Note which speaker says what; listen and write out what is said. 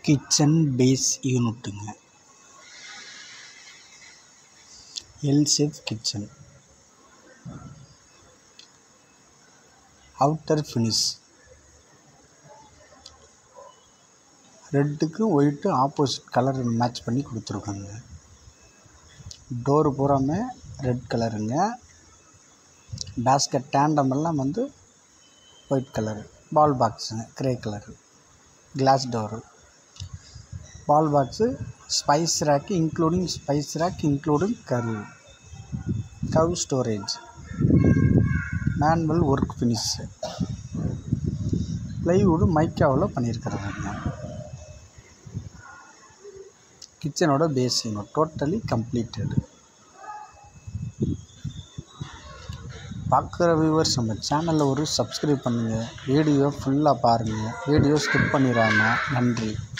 Speaker 1: kitchen base யூனிட்டுங்க L shape kitchen outer finish ரெட்டுக்கு white opposite colour match பண்ணி கொடுத்துருக்காங்க டோரு பூராமே ரெட் கலருங்க பேஸ்கெட் டேண்டம் எல்லாம் வந்து ஒயிட் கலரு பால் பாக்ஸுங்க க்ரே கலரு கிளாஸ் டோரு பால் box spice rack including spice rack including curve curve storage manual work finish plywood மைக்காவில் பண்ணியிருக்கிறதுங்க கிச்சனோட பேஸிங் டோட்டலி கம்ப்ளீட்டடு பார்க்குற வியூவர்ஸ் நம்ம சேனலில் ஒரு சப்ஸ்கிரைப் பண்ணுங்கள் வீடியோ ஃபுல்லாக பாருங்கள் வீடியோ ஸ்கிப் பண்ணிடாமல் நன்றி